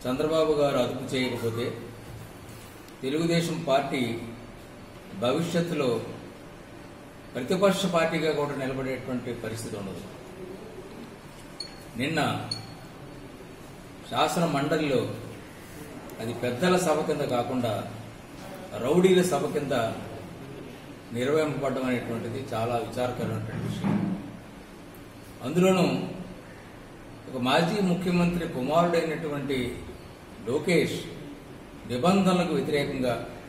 చంద్రబాబు గారు అదుపు చేయకపోతే తెలుగుదేశం పార్టీ భవిష్యత్తులో ప్రతిపక్ష పార్టీగా కూడా నిలబడేటువంటి పరిస్థితి ఉండదు నిన్న శాసన మండలిలో అది పెద్దల సభ కింద కాకుండా రౌడీల సభ కింద నిర్వహింపబడడం అనేటువంటిది చాలా విచారకరమైనటువంటి విషయం అందులోనూ ఒక మాజీ ముఖ్యమంత్రి కుమారుడైనటువంటి లోకేష్ నిబంధనలకు వ్యతిరేకంగా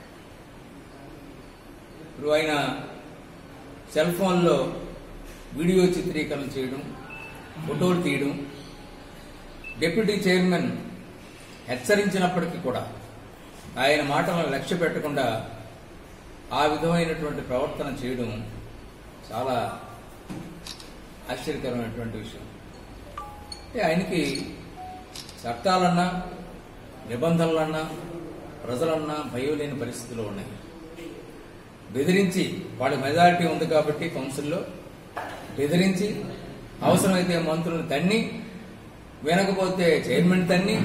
ఇప్పుడు ఆయన సెల్ ఫోన్లో వీడియో చిత్రీకరణ చేయడం ఫోటోలు తీయడం డిప్యూటీ చైర్మన్ హెచ్చరించినప్పటికీ కూడా ఆయన మాటలను లక్ష్య పెట్టకుండా ఆ విధమైనటువంటి ప్రవర్తన చేయడం చాలా ఆశ్చర్యకరమైనటువంటి విషయం అంటే ఆయనకి చట్టాలన్నా నిబంధనలన్నా ప్రజలన్నా భయం లేని పరిస్థితులు ఉన్నాయి బెదిరించి వాళ్ళ మెజారిటీ ఉంది కాబట్టి కౌన్సిల్లో బెదిరించి అవసరమైతే మంత్రులను తన్ని వినకపోతే చైర్మన్ తన్ని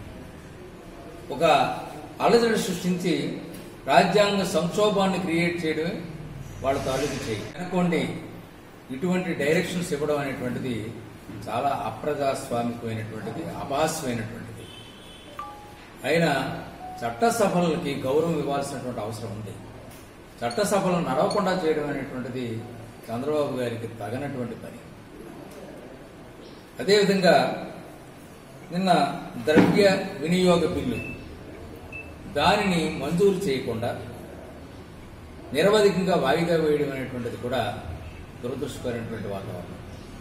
ఒక అలజడి సృష్టించి రాజ్యాంగ సంక్షోభాన్ని క్రియేట్ చేయడమే వాళ్ళ తాలూకు చేయి అనుకోండి ఇటువంటి డైరెక్షన్స్ ఇవ్వడం అనేటువంటిది చాలా అప్రజాస్వామికమైనటువంటిది అపహాస్యమైనటువంటిది అయినా చట్టసభలకి గౌరవం ఇవ్వాల్సినటువంటి అవసరం ఉంది చట్టసభలను నడవకుండా చేయడం అనేటువంటిది చంద్రబాబు గారికి తగనటువంటి పని అదేవిధంగా నిన్న ద్రవ్య వినియోగ బిల్లు దానిని మంజూరు చేయకుండా నిరవధికంగా వాయిదా వేయడం అనేటువంటిది కూడా దురదృష్టకరమైనటువంటి వాతావరణం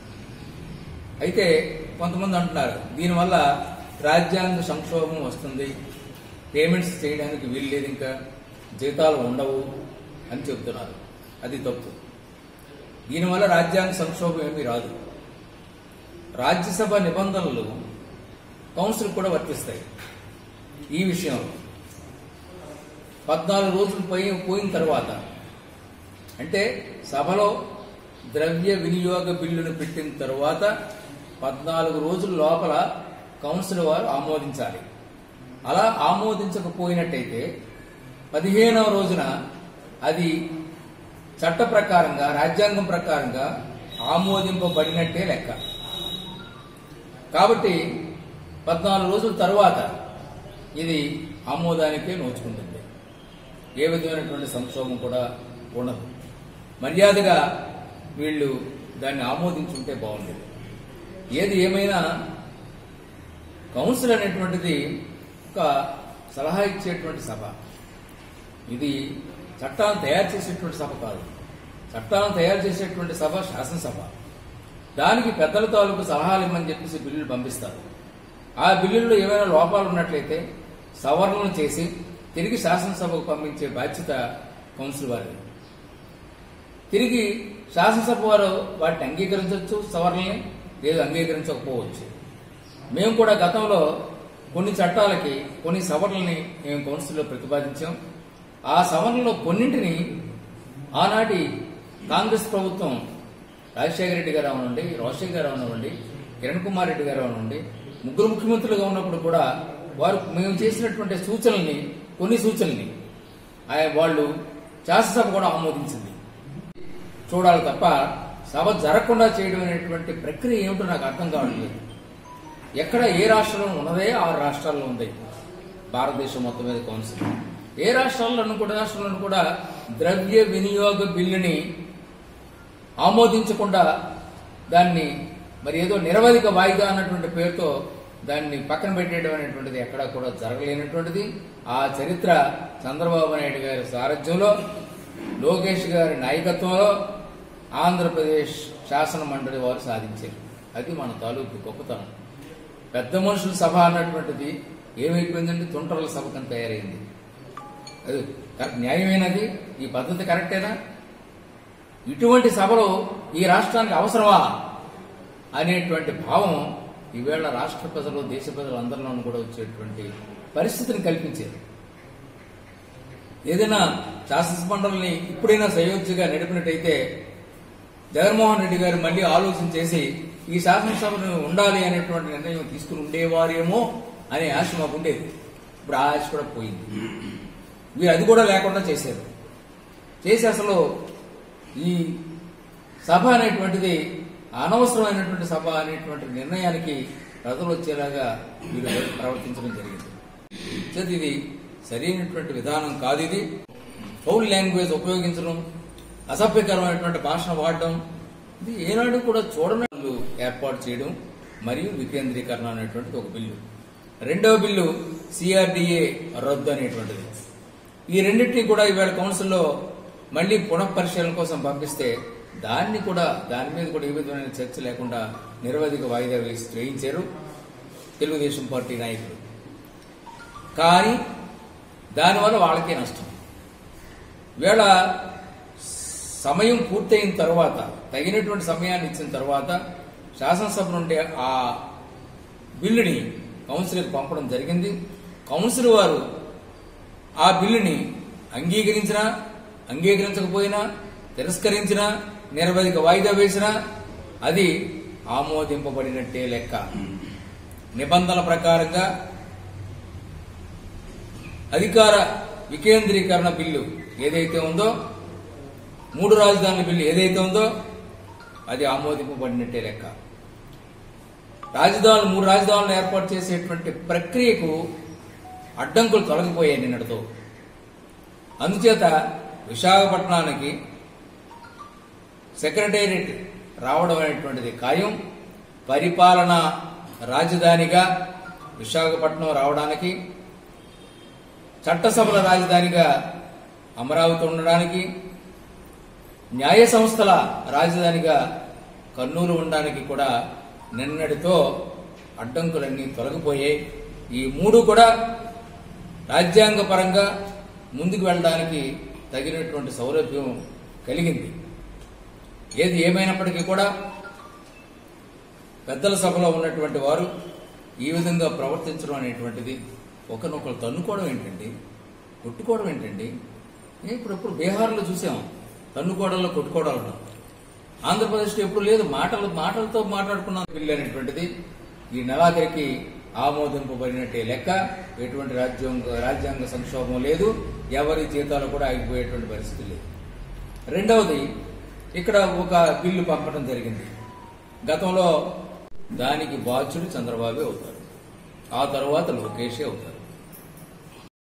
అయితే కొంతమంది అంటున్నారు దీనివల్ల రాజ్యాంగ సంక్షోభం వస్తుంది పేమెంట్స్ చేయడానికి వీలు లేదు ఇంకా జీతాలు ఉండవు అని చెబుతున్నారు అది తప్పు దీనివల్ల రాజ్యాంగ సంక్షోభం ఏమీ రాదు రాజ్యసభ నిబంధనలు కౌన్సిల్ కూడా వర్తిస్తాయి ఈ విషయంలో పద్నాలుగు రోజులు పోయి పోయిన తర్వాత అంటే సభలో ద్రవ్య వినియోగ బిల్లును పెట్టిన తర్వాత పద్నాలుగు రోజుల లోపల కౌన్సిల్ వారు ఆమోదించాలి అలా ఆమోదించకపోయినట్టయితే పదిహేనవ రోజున అది చట్ట ప్రకారంగా రాజ్యాంగం ప్రకారంగా ఆమోదింపబడినట్టే లెక్క కాబట్టి పద్నాలుగు రోజుల తర్వాత ఇది ఆమోదానికే నోచుకుంటుంది ఏ విధమైనటువంటి సంక్షోభం కూడా ఉండదు మర్యాదగా వీళ్ళు దాన్ని ఆమోదించుంటే బాగుండేది ఏది ఏమైనా కౌన్సిల్ అనేటువంటిది ఒక సలహా ఇచ్చేటువంటి సభ ఇది చట్టాలను తయారు చేసేటువంటి సభ కాదు చట్టాలను తయారు చేసేటువంటి సభ శాసనసభ దానికి పెద్దల తాలూకు సలహాలు ఇమ్మని చెప్పేసి బిల్లులు పంపిస్తారు ఆ బిల్లుల్లో ఏమైనా లోపాలు ఉన్నట్లయితే సవరణలు చేసి తిరిగి శాసనసభకు పంపించే బాధ్యత కౌన్సిల్ వారిది తిరిగి శాసనసభ వారు వాటిని అంగీకరించవచ్చు సవరణల్ని లేదు అంగీకరించకపోవచ్చు మేము కూడా గతంలో కొన్ని చట్టాలకి కొన్ని సవరణల్ని మేము కౌన్సిల్లో ప్రతిపాదించాం ఆ సవరణలో కొన్నింటిని ఆనాటి కాంగ్రెస్ ప్రభుత్వం రాజశేఖర రెడ్డి గారు అవనండి రాజశేఖర గారు అవనివ్వండి కిరణ్ కుమార్ రెడ్డి గారు అవనండి ముగ్గురు ముఖ్యమంత్రులుగా ఉన్నప్పుడు కూడా వారు మేము చేసినటువంటి సూచనల్ని కొన్ని సూచనల్ని ఆయన వాళ్ళు శాసనసభ కూడా ఆమోదించింది చూడాలి తప్ప సభ జరగకుండా చేయడం అనేటువంటి ప్రక్రియ ఏమిటో నాకు అర్థం కావట్లేదు ఎక్కడ ఏ రాష్ట్రంలో ఉన్నదే ఆ రాష్ట్రాల్లో ఉంది భారతదేశం మొత్తం మీద కౌన్సిల్ ఏ రాష్ట్రాల్లోనూ కూడా రాష్ట్రంలోనూ కూడా ద్రవ్య వినియోగ బిల్లుని ఆమోదించకుండా దాన్ని మరి ఏదో నిరవధిక వాయిదా అన్నటువంటి పేరుతో దాన్ని పక్కన పెట్టేయడం అనేటువంటిది ఎక్కడా కూడా జరగలేనటువంటిది ఆ చరిత్ర చంద్రబాబు నాయుడు గారి సారథ్యంలో లోకేష్ గారి నాయకత్వంలో ఆంధ్రప్రదేశ్ శాసన మండలి వారు సాధించారు అది మన తాలూకు గొప్పతనం పెద్ద మనుషుల సభ అన్నటువంటిది ఏమైపోయిందండి తుంటర్ల సభ కింద తయారైంది అది కరెక్ట్ న్యాయమైనది ఈ పద్ధతి కరెక్టేనా ఇటువంటి సభలు ఈ రాష్ట్రానికి అవసరమా అనేటువంటి భావం ఈవేళ రాష్ట్ర ప్రజలు దేశ ప్రజలు అందరిలోనూ కూడా వచ్చేటువంటి పరిస్థితిని కల్పించేది ఏదైనా శాసన మండలిని ఇప్పుడైనా సయోధ్యగా నడిపినట్టయితే జగన్మోహన్ రెడ్డి గారు మళ్ళీ ఆలోచన చేసి ఈ శాసనసభను ఉండాలి అనేటువంటి నిర్ణయం తీసుకుని ఉండేవారేమో అనే ఆశ మాకు ఉండేది ఇప్పుడు ఆ ఆశ కూడా పోయింది వీరు అది కూడా లేకుండా చేశారు చేసి అసలు ఈ సభ అనేటువంటిది అనవసరమైనటువంటి సభ అనేటువంటి నిర్ణయానికి ప్రజలు వచ్చేలాగా వీరు ప్రవర్తించడం జరిగింది చేతి ఇది సరైనటువంటి విధానం కాదు ఇది ఫౌల్ లాంగ్వేజ్ ఉపయోగించడం అసభ్యకరమైనటువంటి భాషను వాడడం ఇది ఏనాడు కూడా చూడని వాళ్ళు ఏర్పాటు చేయడం మరియు వికేంద్రీకరణ అనేటువంటిది ఒక బిల్లు రెండవ బిల్లు సిఆర్డిఏ రద్దు అనేటువంటిది ఈ రెండింటినీ కూడా ఇవాళ కౌన్సిల్లో మళ్ళీ పునఃపరిశీలన కోసం పంపిస్తే దాన్ని కూడా దాని మీద కూడా ఏ విధమైన చర్చ లేకుండా నిరవధిక వాయిదా వేసి చేయించారు తెలుగుదేశం పార్టీ నాయకులు కానీ దానివల్ల వాళ్ళకే నష్టం వేళ సమయం పూర్తయిన తర్వాత తగినటువంటి సమయాన్ని ఇచ్చిన తర్వాత శాసనసభ నుండి ఆ బిల్లుని కౌన్సిల్కి పంపడం జరిగింది కౌన్సిల్ వారు ఆ బిల్లుని అంగీకరించినా అంగీకరించకపోయినా తిరస్కరించినా నిరవధిక వాయిదా వేసినా అది ఆమోదింపబడినట్టే లెక్క నిబంధనల ప్రకారంగా అధికార వికేంద్రీకరణ బిల్లు ఏదైతే ఉందో మూడు రాజధానుల బిల్లు ఏదైతే ఉందో అది ఆమోదింపబడినట్టే లెక్క రాజధానులు మూడు రాజధానులు ఏర్పాటు చేసేటువంటి ప్రక్రియకు అడ్డంకులు తొలగిపోయాయి నిన్నటితో అందుచేత విశాఖపట్నానికి సెక్రటేరియట్ రావడం అనేటువంటిది ఖాయం పరిపాలన రాజధానిగా విశాఖపట్నం రావడానికి చట్టసభల రాజధానిగా అమరావతి ఉండడానికి న్యాయ సంస్థల రాజధానిగా కర్నూలు ఉండడానికి కూడా నిన్నటితో అడ్డంకులన్నీ తొలగిపోయాయి ఈ మూడు కూడా రాజ్యాంగ పరంగా ముందుకు వెళ్ళడానికి తగినటువంటి సౌలభ్యం కలిగింది ఏది ఏమైనప్పటికీ కూడా పెద్దల సభలో ఉన్నటువంటి వారు ఈ విధంగా ప్రవర్తించడం అనేటువంటిది ఒకరినొకరు తన్నుకోవడం ఏంటండి కొట్టుకోవడం ఏంటండి ఏ ఇప్పుడు ఇప్పుడు బీహార్లో చూసాం తన్నుకోవడంలో కొట్టుకోవడాలను ఆంధ్రప్రదేశ్లో ఎప్పుడు లేదు మాటలు మాటలతో మాట్లాడుకున్న బిల్లు అనేటువంటిది ఈ నెలాఖరికి ఆమోదింపబడినట్టే లెక్క ఎటువంటి రాజ్యాంగ రాజ్యాంగ సంక్షోభం లేదు ఎవరి జీతాలు కూడా ఆగిపోయేటువంటి పరిస్థితి లేదు రెండవది ఇక్కడ ఒక బిల్లు పంపడం జరిగింది గతంలో దానికి బాధ్యుడు చంద్రబాబే అవుతారు ఆ తర్వాత లోకేషే అవుతారు